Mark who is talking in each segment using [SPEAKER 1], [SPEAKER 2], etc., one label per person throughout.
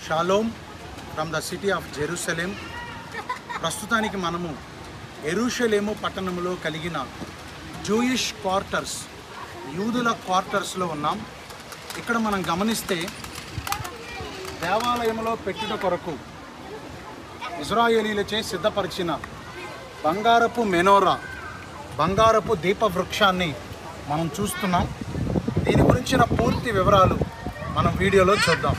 [SPEAKER 1] shalom from the city of Jerusalem ప్రస్తుతానికి మనము ఎరుషలేము పట్టణంలో కలిగిన జూయిష్ క్వార్టర్స్ యూదుల క్వార్టర్స్లో ఉన్నాం ఇక్కడ మనం గమనిస్తే దేవాలయంలో పెట్టుట కొరకు ఇజ్రాయేలీలచే సిద్ధపరిచిన బంగారపు మెనోరా బంగారపు దీప వృక్షాన్ని మనం చూస్తున్నాం దీని గురించిన పూర్తి వివరాలు మనం వీడియోలో చూద్దాం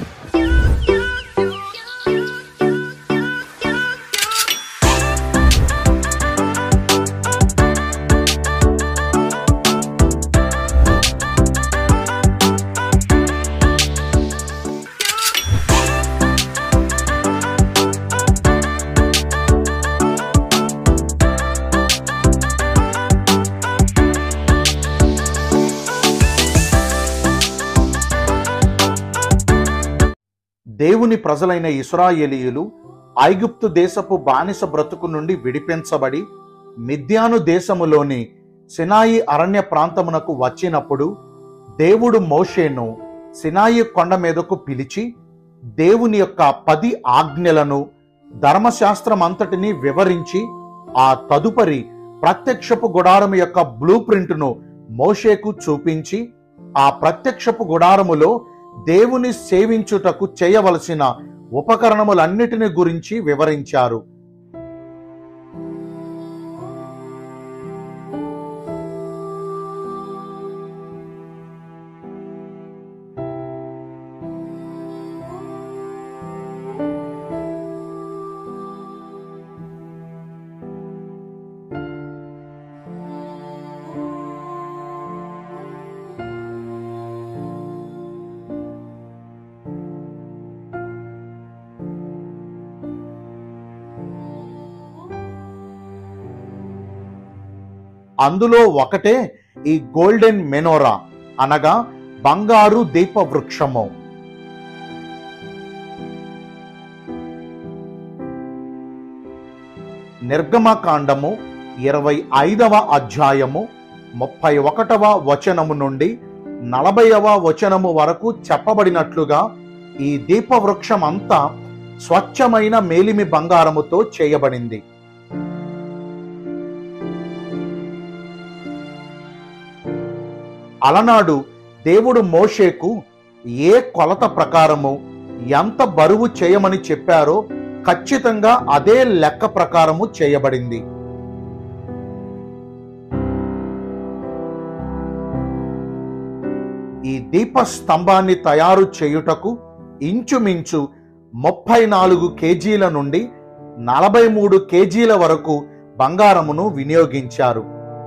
[SPEAKER 1] దేవుని ప్రజలైన ఇస్రాయేలీయులు ఐగుప్తు దేశపు బానిస బ్రతుకు నుండి విడిపించబడి మిద్యాను దేశములోని సినాయి అరణ్య ప్రాంతమునకు వచ్చినప్పుడు దేవుడు మోషేను సినాయి కొండ మీదకు పిలిచి దేవుని యొక్క పది ఆజ్ఞలను ధర్మశాస్త్రం అంతటిని వివరించి ఆ తదుపరి ప్రత్యక్షపు గుడారము యొక్క బ్లూ ప్రింట్ను మోషేకు చూపించి ఆ ప్రత్యక్షపు గుడారములో దేవుని సేవించుటకు చేయవలసిన ఉపకరణములన్నిటిని గురించి వివరించారు అందులో ఒకటే ఈ గోల్డెన్ మెనోరా అనగా బంగారు దీప వృక్షము నిర్గమకాండము ఇరవై ఐదవ అధ్యాయము ముప్పై ఒకటవ వచనము నుండి నలభైవ వచనము వరకు చెప్పబడినట్లుగా ఈ దీప వృక్షం అంతా స్వచ్ఛమైన మేలిమి బంగారముతో చేయబడింది అలనాడు దేవుడు మోషేకు ఏ కొలత ప్రకారము ఎంత బరువు చేయమని చెప్పారో ఖచ్చితంగా అదే లెక్క ప్రకారము చేయబడింది ఈ దీప స్తంభాన్ని తయారు చేయుటకు ఇంచుమించు ముప్పై నాలుగు కేజీల నుండి నలభై మూడు కేజీల వరకు బంగారమును వినియోగించారు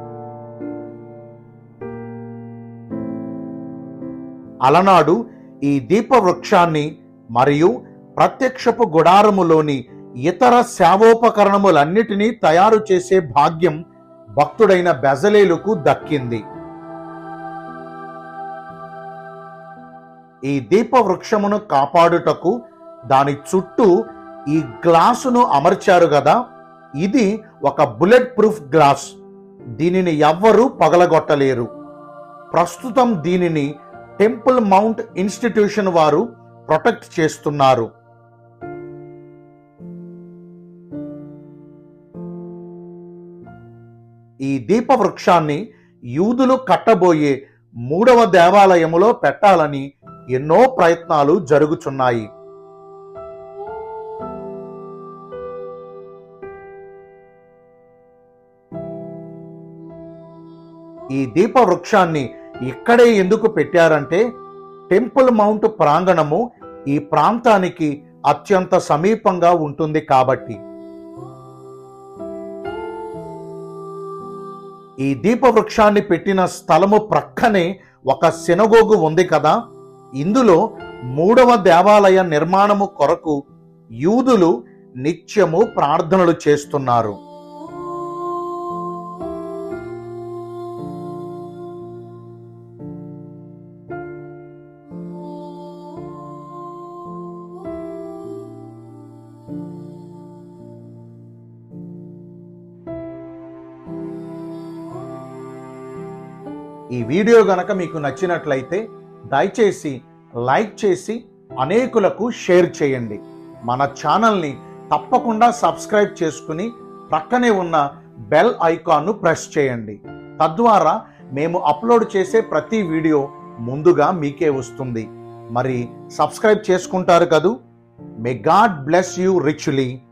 [SPEAKER 1] అలనాడు ఈ దీప వృక్షాన్ని మరియు ప్రత్యక్షపు గుడారములోని ఇతర సేవోపకరణములన్నిటినీ తయారు చేసే భాగ్యం భక్తుడైన బెజలేలుకు దక్కింది ఈ దీప వృక్షమును కాపాడుటకు దాని చుట్టూ ఈ గ్లాసును అమర్చారు కదా ఇది ఒక బుల్లెట్ ప్రూఫ్ గ్లాస్ దీనిని ఎవ్వరూ పగలగొట్టలేరు ప్రస్తుతం దీనిని టెంపుల్ మౌంట్ ఇన్స్టిట్యూషన్ వారు ప్రొటెక్ట్ చేస్తున్నారు ఈ దీప వృక్షాన్ని యూదులు కట్టబోయే మూడవ దేవాలయములో పెట్టాలని ఎన్నో ప్రయత్నాలు జరుగుచున్నాయి ఈ దీప వృక్షాన్ని ఇక్కడే ఎందుకు పెట్టారంటే టెంపుల్ మౌంట్ ప్రాంగణము ఈ ప్రాంతానికి అత్యంత సమీపంగా ఉంటుంది కాబట్టి ఈ దీప వృక్షాన్ని పెట్టిన స్థలము ప్రక్కనే ఒక సినగోగు ఉంది కదా ఇందులో మూడవ దేవాలయ నిర్మాణము కొరకు యూదులు నిత్యము ప్రార్థనలు చేస్తున్నారు ఈ వీడియో గనక మీకు నచ్చినట్లయితే దయచేసి లైక్ చేసి అనేకులకు షేర్ చేయండి మన ఛానల్ని తప్పకుండా సబ్స్క్రైబ్ చేసుకుని ప్రక్కనే ఉన్న బెల్ ఐకాన్ను ప్రెస్ చేయండి తద్వారా మేము అప్లోడ్ చేసే ప్రతి వీడియో ముందుగా మీకే వస్తుంది మరి సబ్స్క్రైబ్ చేసుకుంటారు కదూ may God bless you richly